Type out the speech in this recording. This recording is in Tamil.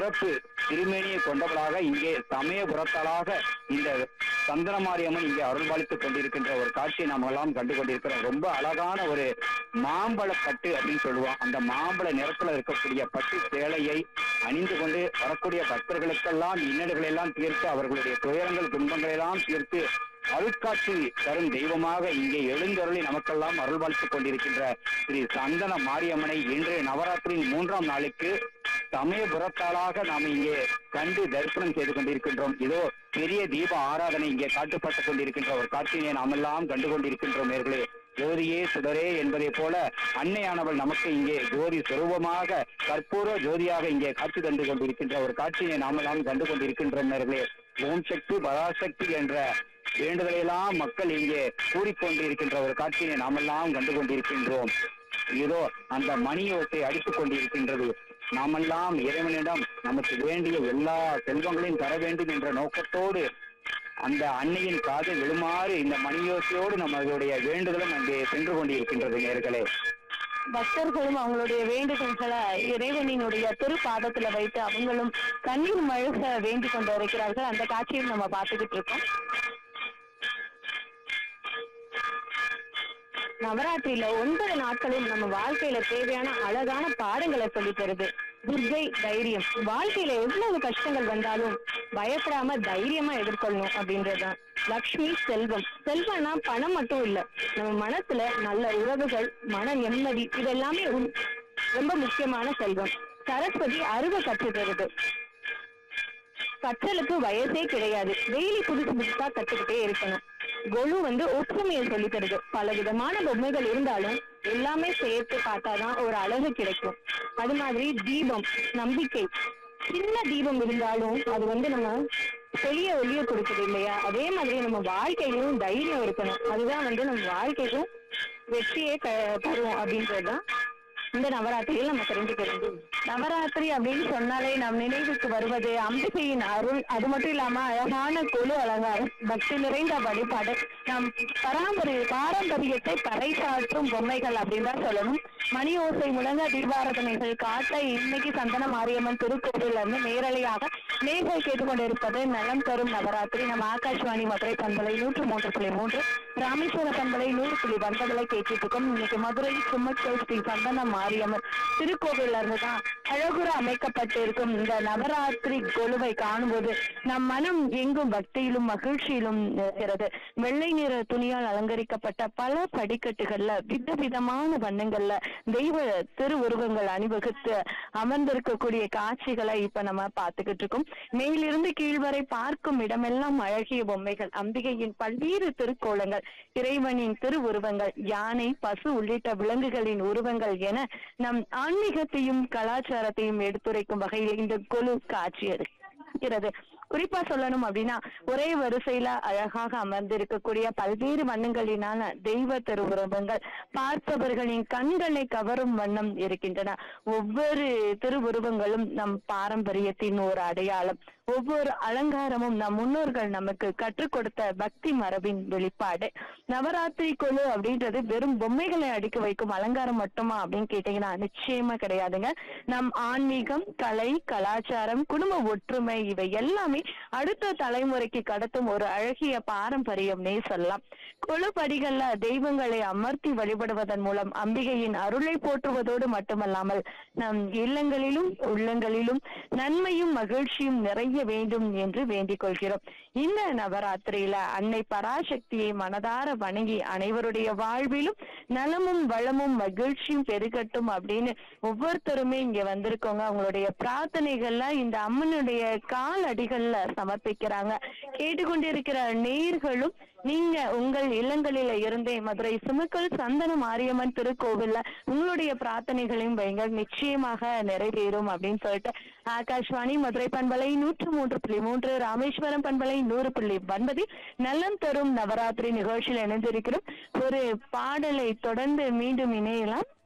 சிறப்பு திருமேனியை கொண்டவளாக இங்கே சமயபுரத்தாளாக இந்த சந்தனமாரியம்மன் இங்கே அருள்பாலித்துக் கொண்டிருக்கின்ற ஒரு காட்சியை நாம் எல்லாம் கண்டு கொண்டிருக்கிறோம் ரொம்ப அழகான ஒரு மாம்பழ பட்டு அப்படின்னு சொல்லுவோம் அந்த மாம்பழ நிறத்துல இருக்கக்கூடிய பட்டு சேலையை அணிந்து கொண்டு வரக்கூடிய பக்தர்களுக்கெல்லாம் இன்னல்களை எல்லாம் தீர்த்து அவர்களுடைய துயரங்கள் துன்பங்களை எல்லாம் தீர்த்து அருட்காட்சி தரும் தெய்வமாக இங்கே எழுந்தருளி நமக்கெல்லாம் அருள்பாலித்துக் கொண்டிருக்கின்ற ஸ்ரீ சந்தன மாரியம்மனை இன்று நவராத்திரியின் மூன்றாம் நாளுக்கு சமயபுரத்தாளாக நாம் இங்கே கண்டு தரிசனம் செய்து கொண்டிருக்கின்றோம் இதோ பெரிய தீப ஆராதனை இங்கே காட்டுப்பட்டுக் கொண்டிருக்கின்ற ஒரு காட்சியை நாம் எல்லாம் கண்டு கொண்டிருக்கின்றோம் நேர்களே ஜோதியே சுடரே என்பதை போல அன்னையானவள் நமக்கு இங்கே ஜோதி சுரூபமாக கற்பூர ஜோதியாக இங்கே காட்சி தந்து கொண்டிருக்கின்ற ஒரு காட்சியை நாமெல்லாம் கண்டு கொண்டிருக்கின்றோம் நேர்களே ஓம் சக்தி பராசக்தி என்ற வேண்டுதலையெல்லாம் மக்கள் இங்கே கூறிக்கொண்டிருக்கின்ற ஒரு காட்சியை நாமெல்லாம் கண்டு கொண்டிருக்கின்றோம் இதோ அந்த மணியோசை அடித்துக் கொண்டிருக்கின்றது நாமெல்லாம் இறைவனிடம் நமக்கு வேண்டிய எல்லா செல்வங்களையும் தர வேண்டும் என்ற நோக்கத்தோடு அந்த அன்னையின் காது விழுமாறு இந்த மணியோசையோடு நம்மளுடைய வேண்டுதலும் அங்கே சென்று கொண்டிருக்கின்றது நேர்களே பக்தர்களும் அவங்களுடைய வேண்டுதல்களை இறைவனினுடைய திருப்பாதத்துல வைத்து அவங்களும் கண்ணீர் மழுக வேண்டிக் கொண்டு இருக்கிறார்கள் அந்த காட்சியும் நம்ம பார்த்துக்கிட்டு இருக்கோம் நவராத்திரியில ஒன்பது நாட்களும் நம்ம வாழ்க்கையில தேவையான அழகான பாடங்களை சொல்லித் தருது துர்கை தைரியம் வாழ்க்கையில எவ்வளவு கஷ்டங்கள் வந்தாலும் பயப்படாம தைரியமா எதிர்கொள்ளணும் அப்படின்றதுதான் லக்ஷ்மி செல்வம் செல்வம்னா பணம் மட்டும் இல்ல நம்ம மனசுல நல்ல உறவுகள் மன நிம்மதி இதெல்லாமே உம் ரொம்ப முக்கியமான செல்வம் சரஸ்வதி அருக கற்று தருது கற்றலுக்கு வயசே கிடையாது டெய்லி புதுசு புதுசா கத்துக்கிட்டே இருக்கணும் கொலு வந்து ஒற்றுமையை சொல்லி தருது பல விதமான பொம்மைகள் இருந்தாலும் எல்லாமே சேர்த்து பார்த்தாதான் ஒரு அழகு கிடைக்கும் அது மாதிரி தீபம் நம்பிக்கை சின்ன தீபம் இருந்தாலும் அது வந்து நம்ம பெரிய ஒளிய கொடுக்குது இல்லையா அதே மாதிரி நம்ம வாழ்க்கையிலும் தைரியம் இருக்கணும் அதுதான் வந்து நம்ம வாழ்க்கைக்கும் வெற்றியே க தரும் அப்படின்றதுதான் இந்த நவராத்திரியில் நம்ம தெரிஞ்சுக்கிறது நவராத்திரி அப்படின்னு சொன்னாலே நம் நினைவுக்கு வருவது அம்பிகையின் அருள் அது மட்டும் இல்லாம அழகான கொலு அலங்காரம் பக்தி நிறைந்த வழிபாடு நம் பராம்பரிய பாரம்பரியத்தை பறைசாற்றும் பொம்மைகள் அப்படின்னு தான் சொல்லணும் மணி ஓசை முழங்க தீபாரதனைகள் காட்ட இன்னைக்கு சந்தன மாரியம்மன் திருக்கோவில்ல இருந்து நேரலையாக நேர்கள் கேட்டுக்கொண்டிருப்பது நலம் தரும் நவராத்திரி நம்ம ஆகாஷ்வாணி மதுரை பண்பலை நூற்று மூன்று புள்ளி மூன்று ராமேஸ்வர பண்பலை நூறு புள்ளி ஒன்பதுல கேட்டுட்டு இருக்கோம் இன்னைக்கு மதுரை சுமக்கல் ஸ்ரீ சந்தன மாரியம்மன் திருக்கோவில்ல இருந்து தான் அழகுற அமைக்கப்பட்டு இருக்கும் இந்த நவராத்திரி கொலுவை காணும்போது நம் மனம் எங்கும் பக்தியிலும் மகிழ்ச்சியிலும் இருக்கிறது வெள்ளை நிற துணியால் அலங்கரிக்கப்பட்ட பல படிக்கட்டுகள்ல விதவிதமான வண்ணங்கள்ல தெய்வ திருவுருவங்கள் அணிவகுத்து அமர்ந்திருக்கக்கூடிய காட்சிகளை இப்ப நம்ம பார்த்துக்கிட்டு இருக்கோம் மேலிருந்து கீழ் வரை பார்க்கும் இடமெல்லாம் அழகிய பொம்மைகள் அம்பிகையின் பல்வேறு திருக்கோலங்கள் இறைவனின் திருவுருவங்கள் யானை பசு உள்ளிட்ட விலங்குகளின் உருவங்கள் என நம் ஆன்மீகத்தையும் கலாச்சாரத்தையும் எடுத்துரைக்கும் வகையில் இந்த கொலு காட்சி இருக்கிறது குறிப்பா சொல்லணும் அப்படின்னா ஒரே வரிசையில அழகாக அமர்ந்திருக்கக்கூடிய பல்வேறு வண்ணங்களினான தெய்வ திருவுருவங்கள் பார்ப்பவர்களின் கண்களை கவரும் வண்ணம் இருக்கின்றன ஒவ்வொரு திருவுருவங்களும் நம் பாரம்பரியத்தின் ஒரு அடையாளம் ஒவ்வொரு அலங்காரமும் நம் முன்னோர்கள் நமக்கு கற்றுக் கொடுத்த பக்தி மரபின் வெளிப்பாடு நவராத்திரி கொலு அப்படின்றது வெறும் பொம்மைகளை அடுக்கி வைக்கும் அலங்காரம் மட்டுமா அப்படின்னு கேட்டீங்கன்னா நிச்சயமா கிடையாதுங்க நம் ஆன்மீகம் கலை கலாச்சாரம் குடும்ப ஒற்றுமை இவை எல்லாமே அடுத்த தலைமுறைக்கு கடத்தும் ஒரு அழகிய பாரம்பரியம்னே சொல்லலாம் கொழுப்படிகள்ல தெய்வங்களை அமர்த்தி வழிபடுவதன் மூலம் அம்பிகையின் அருளை போற்றுவதோடு மட்டுமல்லாமல் நம் இல்லங்களிலும் உள்ளங்களிலும் நன்மையும் மகிழ்ச்சியும் நிறைய வேண்டும் என்று வேண்டிக் கொள்கிறோம் இந்த நவராத்திரியில அன்னை பராசக்தியை மனதார வணங்கி அனைவருடைய வாழ்விலும் நலமும் வளமும் மகிழ்ச்சியும் பெருகட்டும் அப்படின்னு ஒவ்வொருத்தருமே இங்க வந்திருக்கோங்க அவங்களுடைய பிரார்த்தனைகள்ல இந்த அம்மனுடைய கால் அடிகள்ல சமர்ப்பிக்கிறாங்க கேட்டுக்கொண்டிருக்கிற நேர்களும் நீங்க உங்கள் இல்லங்களில இருந்தே மதுரை சுமக்கல் சந்தன மாரியம்மன் திருக்கோவில்ல உங்களுடைய பிரார்த்தனைகளையும் வைங்க நிச்சயமாக நிறைவேறும் அப்படின்னு சொல்லிட்டு ஆகாஷ்வாணி மதுரை பண்பலை நூற்று மூன்று புள்ளி மூன்று ராமேஸ்வரம் பண்பலை நூறு புள்ளி ஒன்பதில் நலம் தரும் நவராத்திரி நிகழ்ச்சியில் இணைந்திருக்கிறோம் ஒரு பாடலை தொடர்ந்து மீண்டும் இணையலாம்